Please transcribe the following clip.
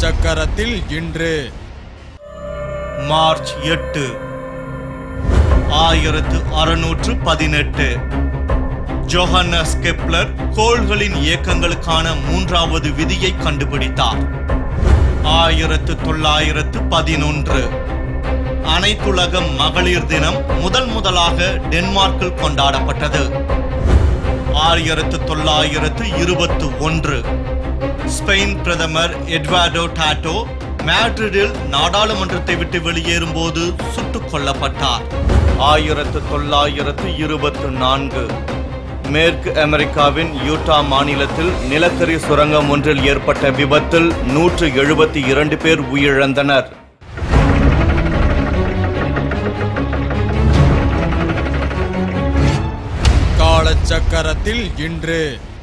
காலச்சக்கரத்தில் இன்று மார்ச் எட்டு ஆயிரத்து அறுநூற்று பதினெட்டு ஜோஹன்னஸ் கெப்லர் கோள்களின் இயக்கங்களுக்கான மூன்றாவது விதியை கண்டுபிடித்தார் ஆயிரத்து தொள்ளாயிரத்து பதினொன்று அனைத்துலக மகளிர் தினம் முதல் முதலாக டென்மார்க்கில் கொண்டாடப்பட்டது ஆயிரத்து தொள்ளாயிரத்து இருபத்து ஒன்று ஸ்பெயின் பிரதமர் எட்வார்டோ டாட்டோ மேட்ரிடில் நாடாளுமன்றத்தை விட்டு வெளியேறும் போது சுட்டுக் கொல்லப்பட்டார் ஆயிரத்து தொள்ளாயிரத்து இருபத்து நான்கு மேற்கு அமெரிக்காவின் யூட்டா மாநிலத்தில் நிலக்கரி சுரங்கம் ஒன்றில் ஏற்பட்ட விபத்தில் நூற்று எழுபத்தி இரண்டு பேர் உயிரிழந்தனர் காலச்சக்கரத்தில் இன்று